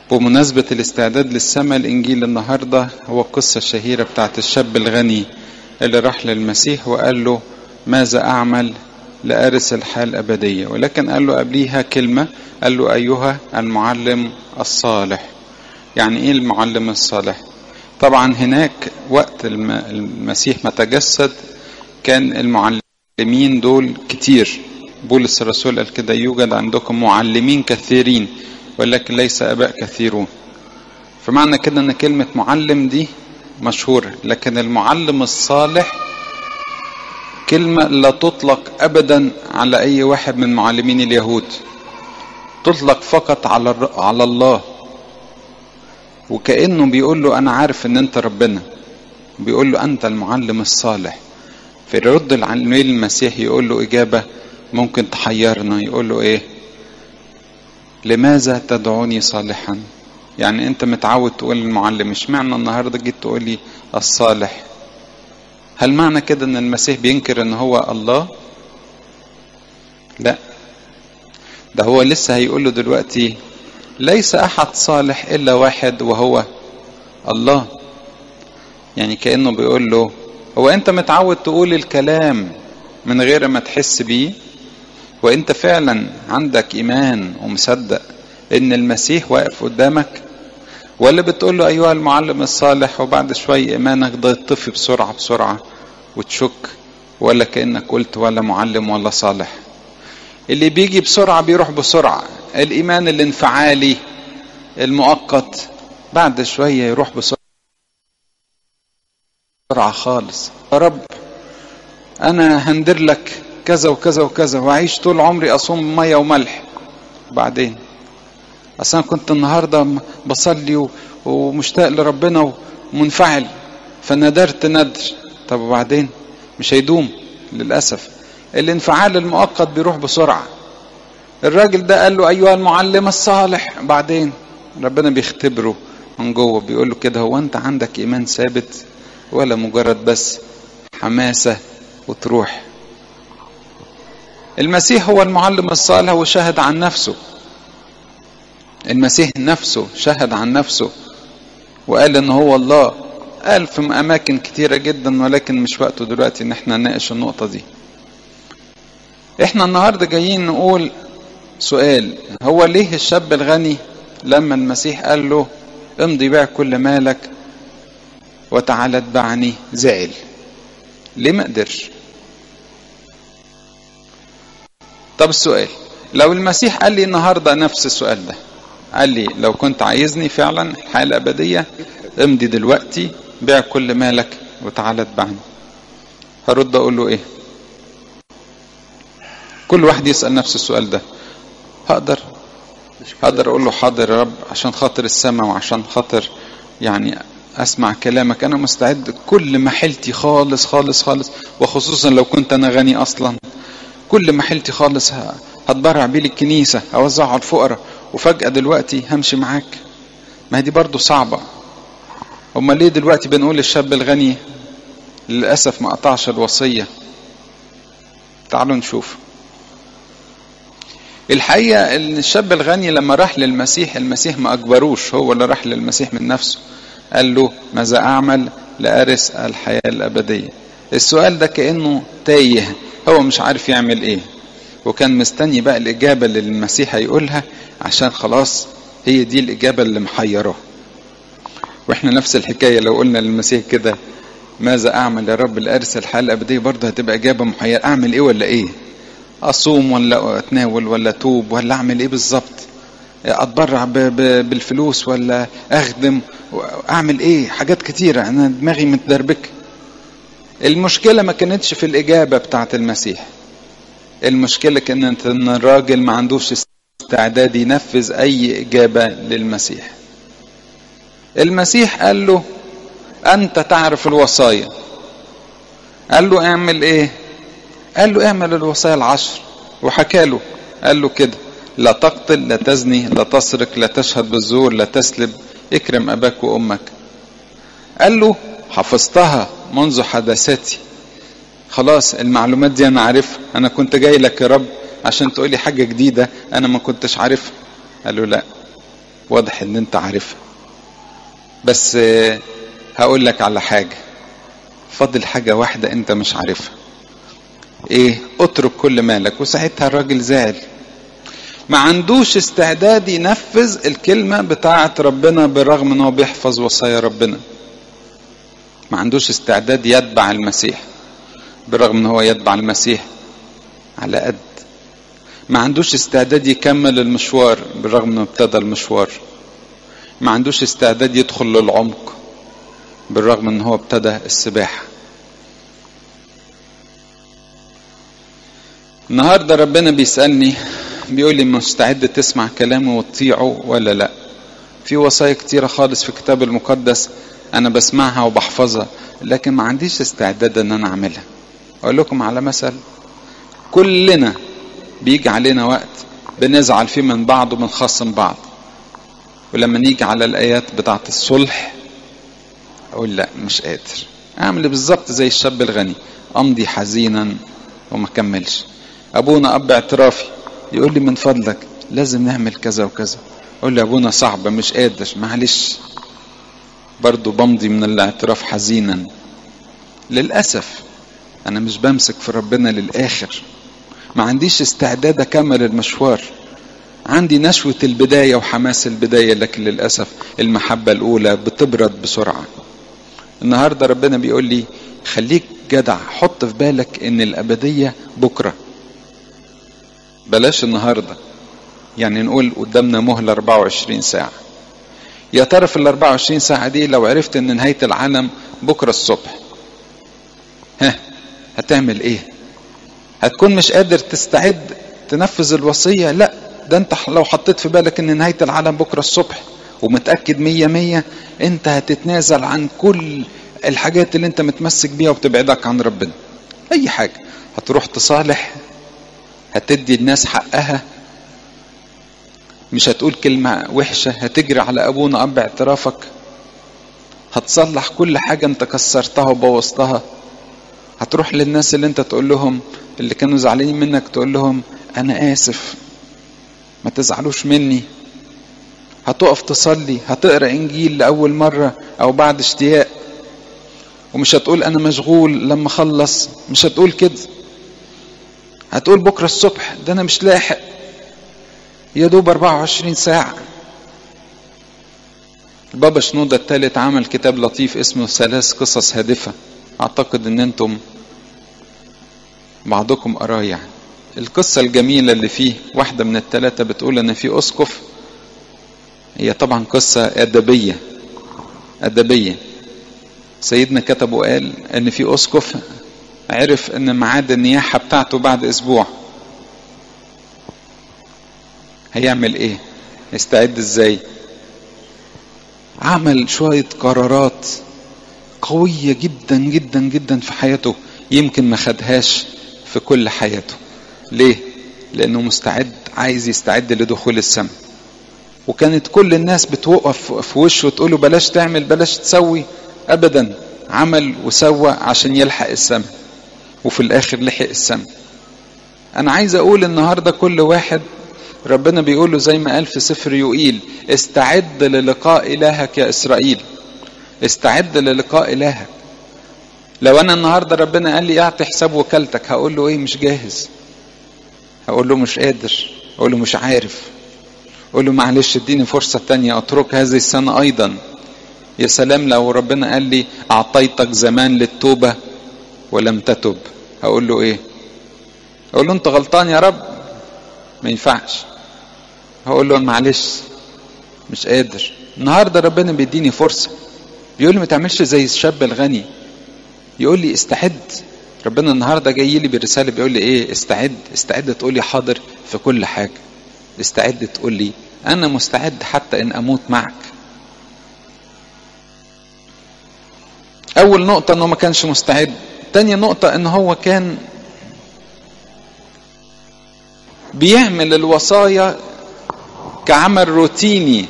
بمناسبة الاستعداد للسماء الإنجيل النهاردة هو القصة الشهيرة بتاعت الشاب الغني اللي راح للمسيح وقال له ماذا أعمل لأرث الحياة الأبدية ولكن قال له قبليها كلمة قال له أيها المعلم الصالح يعني إيه المعلم الصالح طبعا هناك وقت المسيح ما تجسد كان المعلمين دول كتير بولس الرسول قال كده يوجد عندكم معلمين كثيرين ولكن ليس اباء كثيرون فمعنى كده ان كلمه معلم دي مشهوره لكن المعلم الصالح كلمه لا تطلق ابدا على اي واحد من معلمين اليهود تطلق فقط على على الله وكانه بيقول له انا عارف ان انت ربنا بيقول له انت المعلم الصالح فيرد العلمين المسيح يقول له اجابه ممكن تحيرنا يقول له ايه لماذا تدعوني صالحا يعني انت متعود تقول للمعلم مش معنى النهارده جيت تقول لي الصالح هل معنى كده ان المسيح بينكر ان هو الله لا ده هو لسه هيقول له دلوقتي ليس احد صالح الا واحد وهو الله يعني كانه بيقول له هو انت متعود تقول الكلام من غير ما تحس بيه وانت فعلا عندك ايمان ومصدق ان المسيح واقف قدامك ولا بتقول له ايها المعلم الصالح وبعد شويه ايمانك ده يطفي بسرعه بسرعه وتشك ولا كانك قلت ولا معلم ولا صالح اللي بيجي بسرعه بيروح بسرعه الايمان الانفعالي المؤقت بعد شويه يروح بسرعه خالص يا رب انا هندر لك كذا وكذا وكذا واعيش طول عمري اصوم ميه وملح وبعدين اصل انا كنت النهارده بصلي ومشتاق لربنا ومنفعل فندرت ندر طب وبعدين مش هيدوم للاسف الانفعال المؤقت بيروح بسرعه الراجل ده قال له ايها المعلم الصالح بعدين ربنا بيختبره من جوه بيقول له كده هو انت عندك ايمان ثابت ولا مجرد بس حماسه وتروح المسيح هو المعلم الصالح وشهد عن نفسه المسيح نفسه شهد عن نفسه وقال ان هو الله قال في اماكن كتيره جدا ولكن مش وقته دلوقتي ان احنا نناقش النقطه دي احنا النهارده جايين نقول سؤال هو ليه الشاب الغني لما المسيح قال له امضي بيع كل مالك وتعالى اتبعني زعل ليه ما قدرش طب السؤال لو المسيح قال لي النهارده نفس السؤال ده قال لي لو كنت عايزني فعلا الحياه الابديه امضي دلوقتي بيع كل مالك وتعالى اتبعني هرد اقول له ايه كل واحد يسال نفس السؤال ده هقدر هقدر اقول له حاضر يا رب عشان خاطر السماء وعشان خاطر يعني اسمع كلامك انا مستعد كل ما حيلتي خالص خالص خالص وخصوصا لو كنت انا غني اصلا كل ما حيلتي خالص هتبرع بيه للكنيسه اوزعه على الفقراء وفجاه دلوقتي همشي معاك ما هي دي برضه صعبه امال ليه دلوقتي بنقول الشاب الغني للاسف ما قطعش الوصيه تعالوا نشوف الحقيقه ان الشاب الغني لما راح للمسيح المسيح ما اجبروش هو اللي راح للمسيح من نفسه قال له ماذا اعمل لارث الحياه الابديه السؤال ده كانه تايه هو مش عارف يعمل ايه وكان مستني بقى الاجابه اللي المسيح هيقولها عشان خلاص هي دي الاجابه اللي محيراه واحنا نفس الحكايه لو قلنا للمسيح كده ماذا اعمل يا رب لارث الحياه الابديه برضه هتبقى اجابه محيره اعمل ايه ولا ايه اصوم ولا اتناول ولا توب ولا اعمل ايه بالظبط اتبرع ب ب بالفلوس ولا اخدم اعمل ايه حاجات كتيره انا دماغي متدربكه المشكله ما كانتش في الاجابه بتاعت المسيح المشكله كانت ان الراجل ما عندوش استعداد ينفذ اي اجابه للمسيح المسيح قال له انت تعرف الوصايا قال له اعمل ايه قال له اعمل الوصايا العشر وحكى له قال له كده لا تقتل لا تزني لا تسرق لا تشهد بالزور لا تسلب اكرم اباك وامك قال له حفظتها منذ حدثتي خلاص المعلومات دي انا عارفها انا كنت جاي لك يا رب عشان تقولي حاجة جديدة انا ما كنتش عارفها قال له لا واضح ان انت عارفها بس هقول لك على حاجة فاضل حاجة واحدة انت مش عارفها ايه اترك كل مالك وساعتها الراجل زعل ما عندوش استعداد ينفذ الكلمة بتاعة ربنا بالرغم انه بيحفظ وصايا ربنا ما عندوش استعداد يتبع المسيح بالرغم ان هو يتبع المسيح على قد ما عندوش استعداد يكمل المشوار بالرغم انه ابتدى المشوار ما عندوش استعداد يدخل للعمق بالرغم ان هو ابتدى السباحة النهاردة ربنا بيسألني بيقول لي مستعد تسمع كلامه وتطيعه ولا لا في وصايا كتيرة خالص في الكتاب المقدس انا بسمعها وبحفظها لكن ما عنديش استعداد ان انا اعملها اقول لكم على مثل كلنا بيجي علينا وقت بنزعل فيه من بعض وبنخصم بعض ولما نيجي على الايات بتاعه الصلح اقول لا مش قادر اعمل بالظبط زي الشاب الغني امضي حزينا وما كملش ابونا اب اعترافي يقول لي من فضلك لازم نعمل كذا وكذا اقول له ابونا صعبه مش قادر معلش برضو بمضي من الاعتراف حزينا للاسف انا مش بمسك في ربنا للاخر ما عنديش استعداد اكمل المشوار عندي نشوة البداية وحماس البداية لكن للأسف المحبة الأولى بتبرد بسرعة النهاردة ربنا بيقول لي خليك جدع حط في بالك ان الأبدية بكرة بلاش النهاردة يعني نقول قدامنا مهلة 24 ساعة يا ترى في ال 24 ساعة دي لو عرفت ان نهاية العالم بكرة الصبح ها هتعمل ايه هتكون مش قادر تستعد تنفذ الوصية لا ده انت لو حطيت في بالك ان نهاية العالم بكرة الصبح ومتأكد مية مية انت هتتنازل عن كل الحاجات اللي انت متمسك بيها وبتبعدك عن ربنا اي حاجة هتروح تصالح هتدي الناس حقها مش هتقول كلمة وحشة هتجري على أبونا أب اعترافك هتصلح كل حاجة انت كسرتها وبوظتها هتروح للناس اللي انت تقول لهم اللي كانوا زعلانين منك تقول لهم أنا آسف ما تزعلوش مني هتقف تصلي هتقرا انجيل لاول مره او بعد اشتياق ومش هتقول انا مشغول لما اخلص مش هتقول كده هتقول بكره الصبح ده انا مش لاحق يا دوب 24 ساعه البابا شنودة الثالث عمل كتاب لطيف اسمه ثلاث قصص هادفة أعتقد إن أنتم بعضكم قراه يعني القصة الجميلة اللي فيه واحدة من الثلاثة بتقول إن في أسقف هي طبعا قصة أدبية أدبية سيدنا كتب وقال إن في أسقف عرف إن ميعاد النياحة بتاعته بعد أسبوع هيعمل إيه؟ يستعد إزاي؟ عمل شوية قرارات قوية جدا جدا جدا في حياته يمكن ما خدهاش في كل حياته ليه؟ لأنه مستعد عايز يستعد لدخول السماء وكانت كل الناس بتوقف في وشه وتقول له بلاش تعمل بلاش تسوي أبدا عمل وسوى عشان يلحق السماء وفي الآخر لحق السماء أنا عايز أقول النهاردة كل واحد ربنا بيقول له زي ما قال في سفر يوئيل استعد للقاء إلهك يا إسرائيل استعد للقاء إلهك لو أنا النهاردة ربنا قال لي اعطي حساب وكالتك هقول له إيه مش جاهز هقول له مش قادر أقول له مش عارف أقول له معلش اديني فرصة تانية أترك هذه السنة أيضا يا سلام لو ربنا قال لي أعطيتك زمان للتوبة ولم تتب هقول له إيه أقول له أنت غلطان يا رب ما ينفعش هقول له معلش مش قادر النهارده ربنا بيديني فرصه بيقول لي ما تعملش زي الشاب الغني يقول لي استعد ربنا النهارده جاي لي برساله بيقول لي ايه استعد استعد تقول لي حاضر في كل حاجه استعد تقول لي انا مستعد حتى ان اموت معك اول نقطه انه ما كانش مستعد تاني نقطه ان هو كان بيعمل الوصايا كعمل روتيني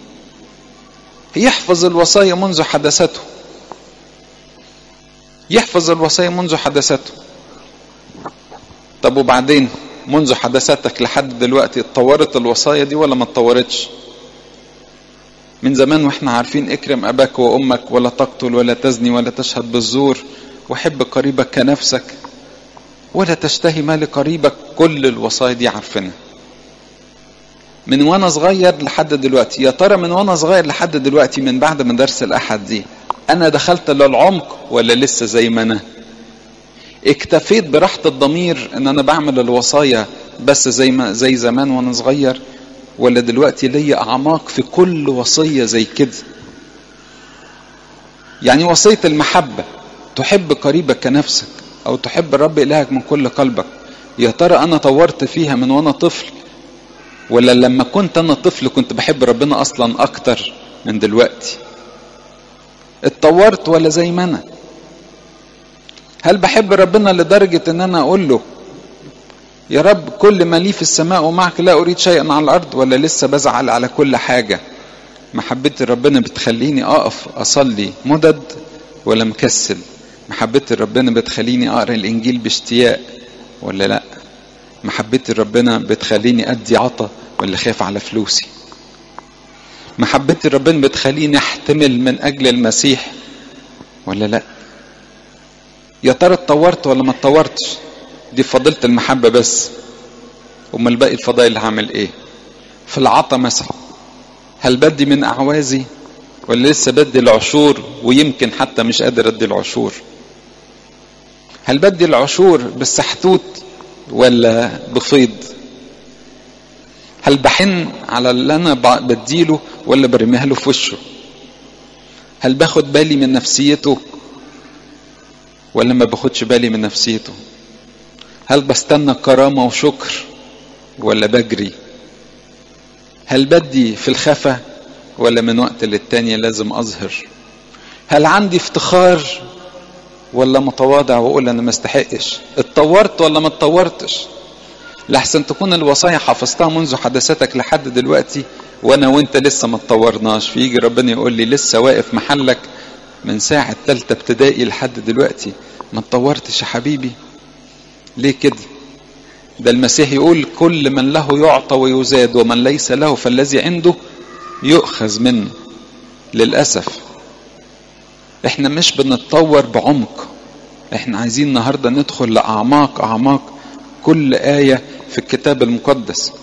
يحفظ الوصايا منذ حدثته يحفظ الوصايا منذ حدثته طب وبعدين منذ حدثتك لحد دلوقتي اتطورت الوصايا دي ولا ما اتطورتش من زمان واحنا عارفين اكرم اباك وامك ولا تقتل ولا تزني ولا تشهد بالزور وحب قريبك كنفسك ولا تشتهي مال قريبك كل الوصايا دي عارفينها من وانا صغير لحد دلوقتي يا ترى من وانا صغير لحد دلوقتي من بعد ما درس الاحد دي انا دخلت للعمق ولا لسه زي ما انا اكتفيت براحة الضمير ان انا بعمل الوصايا بس زي ما زي زمان وانا صغير ولا دلوقتي ليا اعماق في كل وصية زي كده يعني وصية المحبة تحب قريبك كنفسك او تحب الرب الهك من كل قلبك يا ترى انا طورت فيها من وانا طفل ولا لما كنت انا طفل كنت بحب ربنا اصلا اكتر من دلوقتي اتطورت ولا زي ما انا هل بحب ربنا لدرجة ان انا اقول له يا رب كل ما لي في السماء ومعك لا اريد شيئا على الارض ولا لسه بزعل على كل حاجة محبة ربنا بتخليني اقف اصلي مدد ولا مكسل محبة ربنا بتخليني اقرا الانجيل باشتياق ولا لا محبة ربنا بتخليني ادي عطا ولا خايف على فلوسي محبة ربنا بتخليني احتمل من اجل المسيح ولا لا يا ترى اتطورت ولا ما اتطورتش دي فضيلة المحبة بس امال باقي الفضائل اللي هعمل ايه في العطا مثلا هل بدي من اعوازي ولا لسه بدي العشور ويمكن حتى مش قادر ادي العشور هل بدي العشور بالسحتوت ولا بفيض هل بحن على اللي انا بديله ولا برميها له في وشه هل باخد بالي من نفسيته ولا ما باخدش بالي من نفسيته هل بستنى كرامة وشكر ولا بجري هل بدي في الخفا ولا من وقت للتاني لازم اظهر هل عندي افتخار ولا متواضع واقول انا ما استحقش اتطورت ولا ما اتطورتش لحسن تكون الوصايا حفظتها منذ حدثتك لحد دلوقتي وانا وانت لسه ما اتطورناش فيجي ربنا يقول لي لسه واقف محلك من ساعة تالتة ابتدائي لحد دلوقتي ما اتطورتش يا حبيبي ليه كده ده المسيح يقول كل من له يعطى ويزاد ومن ليس له فالذي عنده يؤخذ منه للأسف احنا مش بنتطور بعمق احنا عايزين النهاردة ندخل لأعماق أعماق كل آية في الكتاب المقدس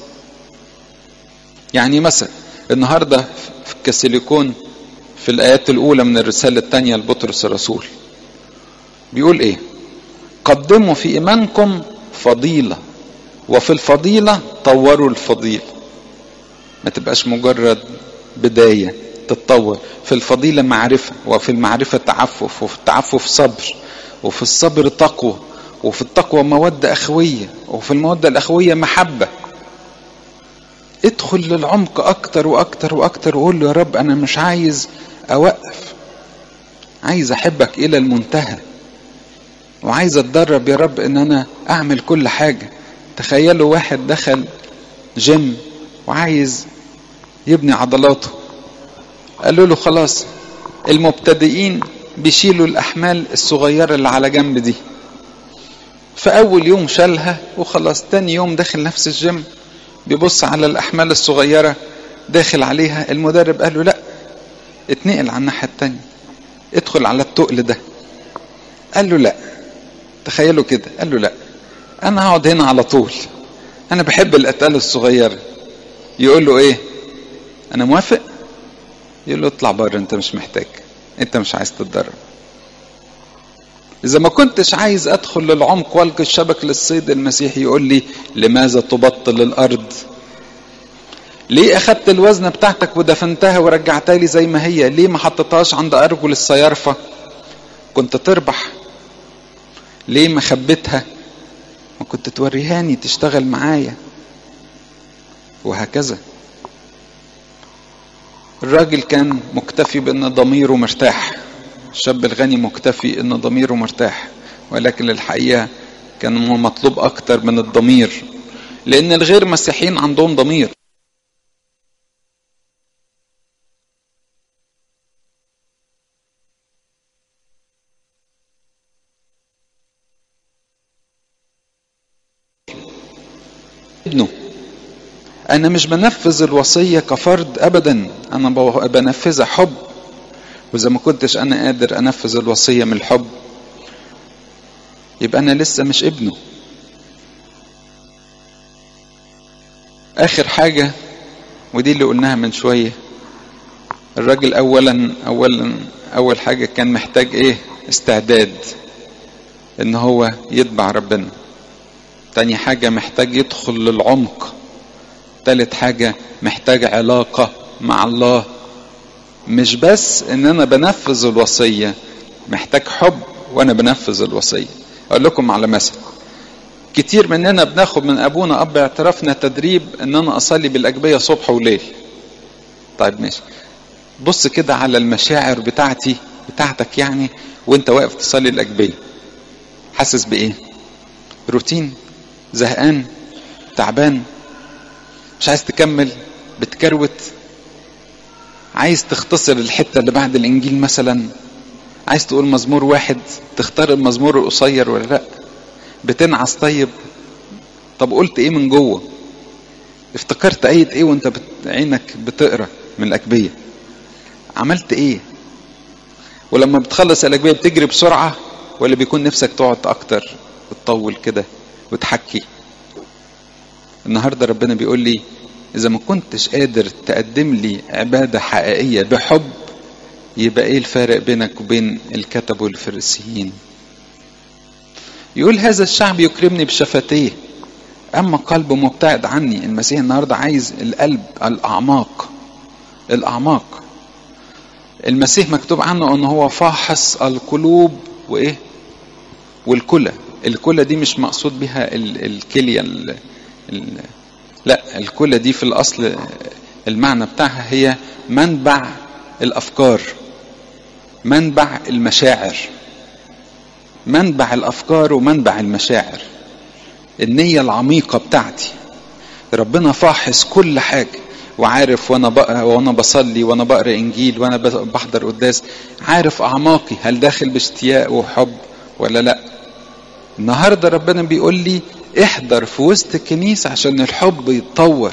يعني مثلا النهاردة في الكاسيليكون في الآيات الأولى من الرسالة الثانية لبطرس الرسول بيقول إيه قدموا في إيمانكم فضيلة وفي الفضيلة طوروا الفضيلة ما تبقاش مجرد بداية تتطور في الفضيلة معرفة وفي المعرفة تعفف وفي التعفف صبر وفي الصبر تقوى وفي التقوى مودة أخوية وفي المودة الأخوية محبة ادخل للعمق أكتر وأكتر وأكتر وقول له يا رب أنا مش عايز أوقف عايز أحبك إلى المنتهى وعايز أتدرب يا رب إن أنا أعمل كل حاجة تخيلوا واحد دخل جيم وعايز يبني عضلاته قالوا له خلاص المبتدئين بيشيلوا الأحمال الصغيرة اللي على جنب دي فأول يوم شالها وخلاص تاني يوم داخل نفس الجيم بيبص على الأحمال الصغيرة داخل عليها المدرب قال له لا اتنقل على الناحية التانية ادخل على التقل ده قال له لا تخيلوا كده قال له لا انا هقعد هنا على طول انا بحب الاتقال الصغيرة يقول له ايه انا موافق يقول له اطلع بره انت مش محتاج انت مش عايز تتدرب إذا ما كنتش عايز أدخل للعمق والقي الشبك للصيد المسيحي يقول لي لماذا تبطل الأرض؟ ليه أخدت الوزنة بتاعتك ودفنتها ورجعتها لي زي ما هي؟ ليه ما حطيتهاش عند أرجل الصيارفة؟ كنت تربح. ليه ما خبيتها؟ ما كنت توريهاني تشتغل معايا. وهكذا. الراجل كان مكتفي بأن ضميره مرتاح. الشاب الغني مكتفي ان ضميره مرتاح ولكن الحقيقه كان مطلوب اكتر من الضمير لان الغير مسيحيين عندهم ضمير ابنه انا مش بنفذ الوصية كفرد ابدا انا بنفذها حب واذا ما كنتش انا قادر انفذ الوصية من الحب يبقى انا لسه مش ابنه اخر حاجة ودي اللي قلناها من شوية الراجل اولا اولا اول حاجة كان محتاج ايه استعداد ان هو يتبع ربنا تاني حاجة محتاج يدخل للعمق تالت حاجة محتاج علاقة مع الله مش بس ان انا بنفذ الوصية محتاج حب وانا بنفذ الوصية اقول لكم على مثل كتير مننا بناخد من ابونا اب اعترافنا تدريب ان انا اصلي بالاجبية صبح وليل طيب ماشي بص كده على المشاعر بتاعتي بتاعتك يعني وانت واقف تصلي الاجبية حاسس بايه روتين زهقان تعبان مش عايز تكمل بتكروت عايز تختصر الحتة اللي بعد الإنجيل مثلا عايز تقول مزمور واحد تختار المزمور القصير ولا لأ بتنعس طيب طب قلت ايه من جوه افتكرت آية ايه وانت بت... عينك بتقرا من الأكبية عملت ايه ولما بتخلص الأكبية بتجري بسرعة ولا بيكون نفسك تقعد أكتر وتطول كده وتحكي النهارده ربنا بيقول لي اذا ما كنتش قادر تقدم لي عباده حقيقيه بحب يبقى ايه الفارق بينك وبين الكتب والفريسيين يقول هذا الشعب يكرمني بشفتيه اما قلبه مبتعد عني المسيح النهارده عايز القلب الاعماق الاعماق المسيح مكتوب عنه ان هو فاحص القلوب وايه والكلى الكلى دي مش مقصود بها الكليه ال ال لا الكلى دي في الاصل المعنى بتاعها هي منبع الافكار منبع المشاعر منبع الافكار ومنبع المشاعر النية العميقة بتاعتي ربنا فاحص كل حاجة وعارف وانا بقى وانا بصلي وانا بقرا انجيل وانا بحضر قداس عارف اعماقي هل داخل باشتياق وحب ولا لا النهارده ربنا بيقول لي احضر في وسط الكنيسة عشان الحب يتطور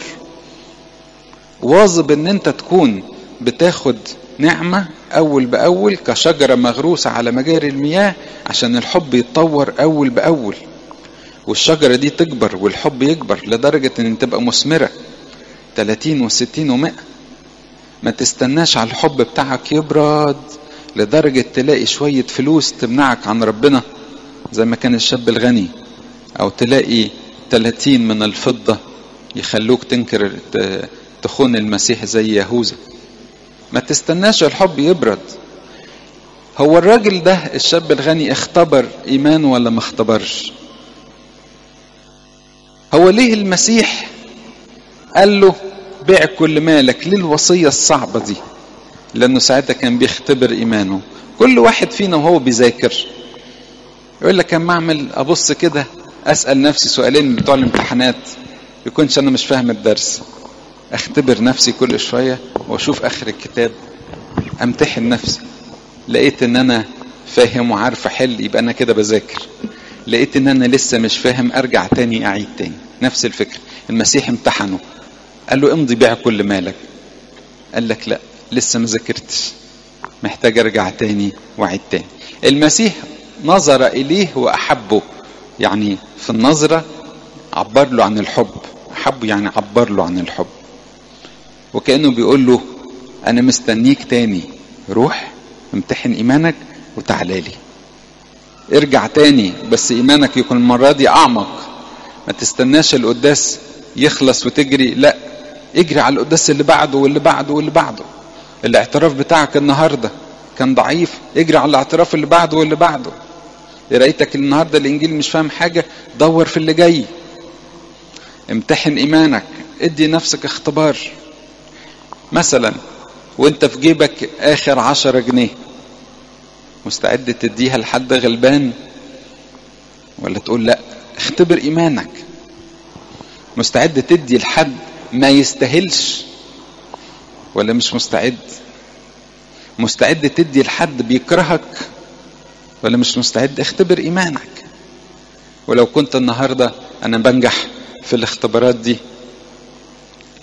واظب ان انت تكون بتاخد نعمة اول باول كشجرة مغروسة على مجاري المياه عشان الحب يتطور اول باول والشجرة دي تكبر والحب يكبر لدرجة ان تبقى مثمرة 30 و60 و100 ما تستناش على الحب بتاعك يبرد لدرجة تلاقي شوية فلوس تمنعك عن ربنا زي ما كان الشاب الغني او تلاقي 30 من الفضة يخلوك تنكر تخون المسيح زي يهوذا ما تستناش الحب يبرد هو الراجل ده الشاب الغني اختبر ايمانه ولا ما اختبرش هو ليه المسيح قال له بيع كل مالك ليه الوصية الصعبة دي لانه ساعتها كان بيختبر ايمانه كل واحد فينا وهو بيذاكر يقول لك اما اعمل ابص كده اسال نفسي سؤالين بتوع الامتحانات يكونش انا مش فاهم الدرس اختبر نفسي كل شويه واشوف اخر الكتاب امتحن نفسي لقيت ان انا فاهم وعارف احل يبقى انا كده بذاكر لقيت ان انا لسه مش فاهم ارجع تاني اعيد تاني نفس الفكره المسيح امتحنه قال له امضي بيع كل مالك قال لك لا لسه ما ذاكرتش محتاج ارجع تاني واعيد تاني المسيح نظر اليه واحبه يعني في النظرة عبر له عن الحب أحبه يعني عبر له عن الحب وكأنه بيقول له أنا مستنيك تاني روح امتحن إيمانك وتعالى لي ارجع تاني بس إيمانك يكون المرة دي أعمق ما تستناش القداس يخلص وتجري لا اجري على القداس اللي بعده واللي بعده واللي بعده الاعتراف بتاعك النهارده كان ضعيف اجري على الاعتراف اللي بعده واللي بعده قرايتك النهارده الانجيل مش فاهم حاجه دور في اللي جاي امتحن ايمانك ادي نفسك اختبار مثلا وانت في جيبك اخر عشرة جنيه مستعد تديها لحد غلبان ولا تقول لا اختبر ايمانك مستعد تدي لحد ما يستاهلش ولا مش مستعد مستعد تدي لحد بيكرهك ولا مش مستعد اختبر ايمانك ولو كنت النهارده انا بنجح في الاختبارات دي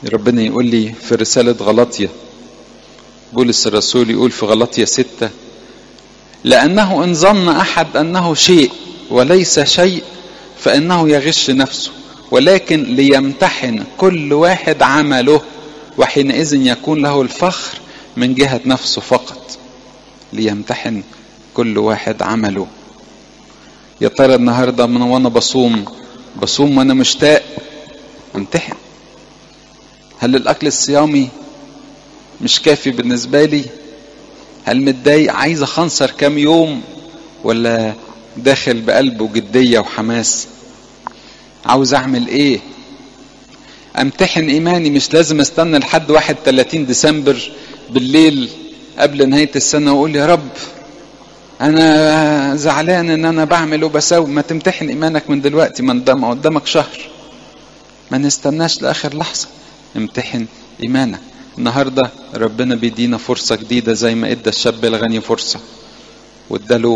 ربنا يقول لي في رسالة غلطية بولس الرسول يقول في غلطية ستة لأنه إن ظن أحد أنه شيء وليس شيء فإنه يغش نفسه ولكن ليمتحن كل واحد عمله وحينئذ يكون له الفخر من جهة نفسه فقط ليمتحن كل واحد عمله يا ترى النهارده من وانا بصوم بصوم وانا مشتاق امتحن هل الاكل الصيامي مش كافي بالنسبه لي هل متضايق عايز اخنصر كام يوم ولا داخل بقلب وجديه وحماس عاوز اعمل ايه امتحن ايماني مش لازم استنى لحد 31 ديسمبر بالليل قبل نهايه السنه واقول يا رب انا زعلان ان انا بعمل وبسوي ما تمتحن ايمانك من دلوقتي ما قدامك شهر ما نستناش لاخر لحظه امتحن ايمانك النهارده ربنا بيدينا فرصه جديده زي ما ادى الشاب الغني فرصه واداله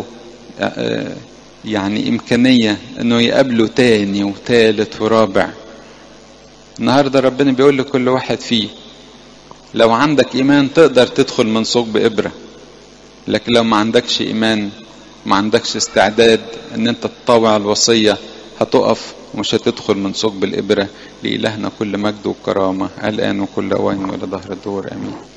يعني امكانيه انه يقابله تاني وتالت ورابع النهارده ربنا بيقول لكل واحد فيه لو عندك ايمان تقدر تدخل من ثقب ابره لكن لو ما عندكش ايمان ما عندكش استعداد ان انت تطاوع الوصيه هتقف ومش هتدخل من ثقب الابره لالهنا كل مجد وكرامه الان وكل اوان والى ظهر الدور امين